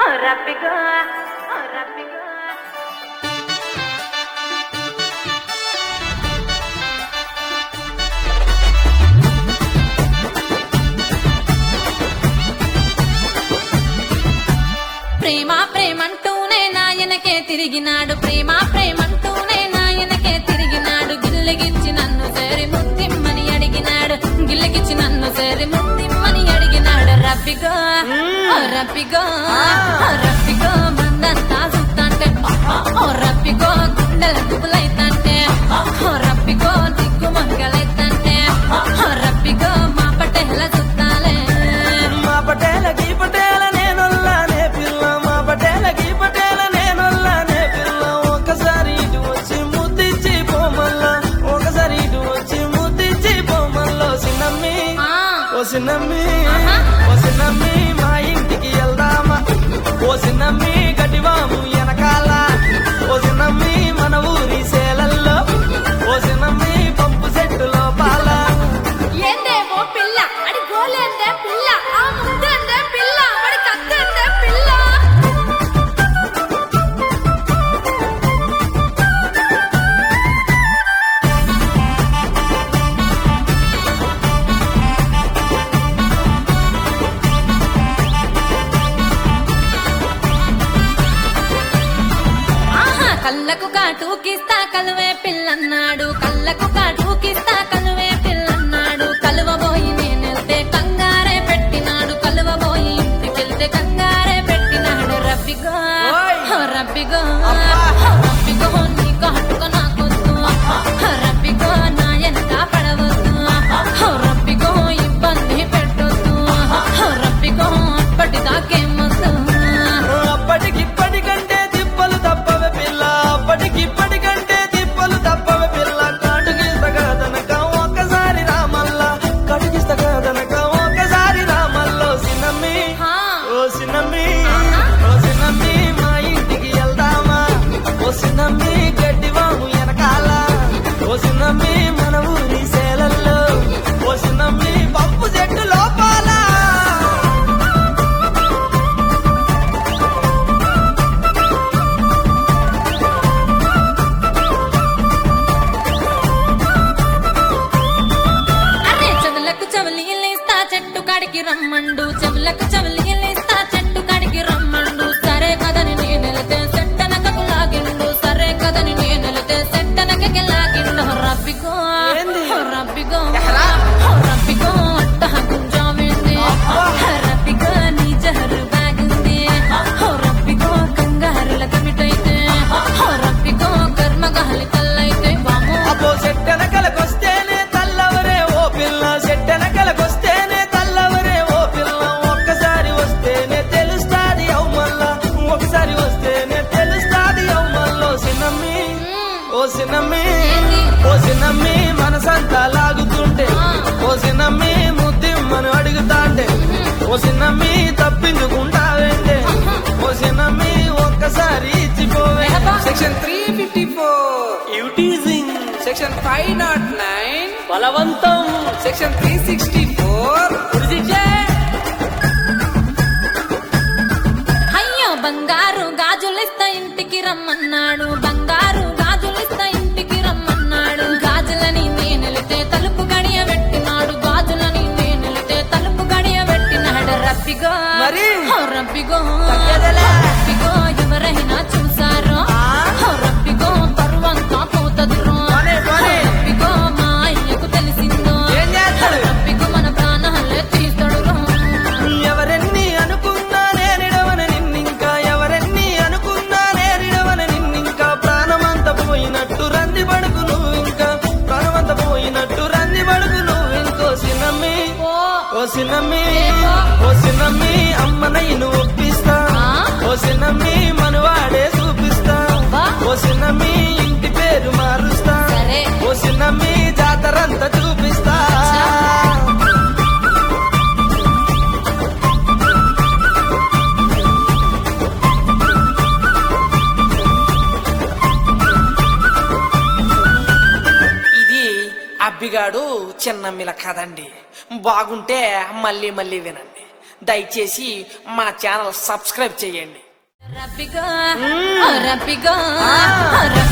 రబ్బిగా రబ్బిగా ప్రేమ ప్రేమంటూనే నాయనకే తిరిగినాడు ప్రేమ ప్రేమంటూనే నాయనకే తిరిగినాడు గిల్లెగిచ్చి నన్ను సేరి ముత్తిమ్మని అడిగినాడు గిల్లెగిచ్చి నన్ను సేరి ముత్తిమ్మని అడిగినాడు రబ్బిగో ఓ రబ్బిగో ఓ రబ్బిగో మందంతా చూస్తాంటే ఓ రబ్బిగో గుండెల దుబ్బులైతాంటే ఓ రబ్బిగో దిగ్గు మంగలైతాంటే ఓ రబ్బిగో మా పటేల చూస్తాలే మా పటేల గీ పటేల నేనొల్లానే పిల్ల మా పటేల గీ పటేల నేనొల్లానే పిల్ల ఒకసారి ఇటు వచ్చి ముద్దిచ్చి పోమల్లా ఒకసారి ఇటు వచ్చి ముద్దిచ్చి పోమల్లో సిన్నమ్మి ఆ. ఓ సిన్నమ్మి ఆహా. ఓ సిన్నమ్మి మా ఇంటికి వెళ్దామా ఓ సిన్నమ్మి గట్టివాము వెనకాల ఓ సిన్నమ్మి మన ఊరి సేలల్లో ఓ సిన్నమ్మి పంపు సెట్టు లోపాల ఏందేమో పిల్ల అడి గోలేందే పిల్ల ఆ ముందేందే పిల్ల అడి కత్తేందే పిల్ల ఆహా కళ్ళకు కాటుకిస్తా కలువే పిల్లన్నాడు కళ్ళకు కాటుకిస్తా కలువే పిల్లన్నాడు కలువబోయి నేనెళ్తే కంగారే పెట్టినాడు కలువబోయి ఇంటికెళ్తే కంగారే పెట్టినాడు రబ్బిగో ఓయ్. హో రబ్బిగో అబ్బా. హో రబ్బిగో నీకు హట్టుక నాకొద్దు హో రబ్బిగో నా ఎంత పడవద్దు హో రబ్బిగో ఇబ్బంది పెట్టొద్దు హో రబ్బిగో అప్పటిదాకేమొద్దు అప్పటికిప్పటికంటే తిప్పలు తప్పవే పిల్ల అప్పటికిప్పటికంటే తిప్పలు తప్పవే పిల్ల కాటుకిస్తగదనక ఒక్కసారి రామల్ల కటుకిస్తగదనక ఒక్కసారి రామల్లో సిన్నమ్మి హా. ఓ సిన్నమ్మి ఆహా. ఓ సిన్నమ్మి మా ఇంటికి వెళ్దామా ఓ సిన్నమ్మి గడ్డివాము వెనకాల ఓ సిన్నమ్మి మన ఊరి సేలల్లో ఓ సిన్నమ్మి పప్పు చెట్టు లోపాల అరే చెవులకు చెవులీలేస్తా చెట్టు కాడికి రమ్మండు చెవులకు చెవులీలేస్తా చెట్టు కాడికి రమ్మండు సరే కదని నేనెలితే సెట్టనకకు లాగిండు సరే కదని నేనెలితే సెట్టనకకి లాగిండు రబ్బిగో ఏంది? రబ్బిగో ఎహరా? రబ్బిగో అట్ట గుంజామింది రబ్బిగో నీ జహరు బాగుంది రబ్బిగో కంగారుల కమిటైతే రబ్బిగో కర్మగాలి కల్లైతే వామో అబ్బో సెట్టెనకలకొస్తేనే తల్లవరే ఓ పిల్ల సెట్టెనకలకొస్తేనే తల్లవరే ఓ పిల్ల ఒక్కసారి వస్తేనే తెలుస్తాది అవు మళ్ళా ఒకసారి వస్తేనే తెలుస్తాది అవు మల్లో సిన్నమ్మి ఓ సిన్నమ్మి ఏంది? ఓ సిన్నమ్మి మనసంతా లాగుతుంటే ఓ సిన్నమ్మి ముద్దిమ్మను అడుగుతాంటే ఓ సిన్నమ్మి తప్పించుకుంటావేంటే ఓ సిన్నమ్మి ఒక్కసారి ఇచ్చిపోవే ఎహబా. Section three fifty four eve teasing section five not nine బలవంతం సెక్షన్ త్రీ సిక్స్టీ ఫోర్ అయ్యో బంగారు గాజులిస్తా ఇంటికి రమ్మన్నాడు బంగారు గాజులిస్తా ఇంటికి రమ్మన్నాడు గాజులని నేనెలితే తలుపు గడియ పెట్టినాడు గాజులని నేనెలితే తలుపు గడియ పెట్టినాడు రబ్బిగో మరి? హో రబ్బిగో తగ్గేదేలే. రబ్బిగో ఎవరైనా చూసారో ఆ? హో రబ్బిగో పరువంతా పోతదురో పోనీ, పోనీ. హో రబ్బిగో మా అయ్యకు తెలిసిందో ఏం చేస్తాడు? రబ్బిగో మన ప్రాణాలే తీస్తాడు ఎవరెన్ని అనుకున్నా నేనిడవన నిన్నింకా ఎవరెన్ని అనుకున్నా నేనిడవన నిన్నింకా ప్రాణమంత పోయినట్టు రంది పడుకు నువ్వు ఇంకా ప్రాణమంత పోయినట్టు రంది పడుకు నువ్వు ఇంకో సిన్నమ్మి ఓ ఓ సిన్నమ్మి ఏమో? ఓ సిన్నమ్మి అమ్మనయ్యను ఒప్పిస్తా ఆ? ఓ సిన్నమ్మి మనవాడే చూపిస్తా అబ్బా. ఓ సిన్నమ్మి ఇంటి పేరు మారుస్తా సరే. ఓ సిన్నమ్మి జాతరంతా చూపిస్తా ఇది అబ్బిగాడు చిన్నమ్మిల కదండి బాగుంటే మళ్ళీ మళ్ళీ వినండి దయచేసి మన ఛానల్ సబ్స్క్రైబ్ చేయండి రబ్బిగా రబ్బిగా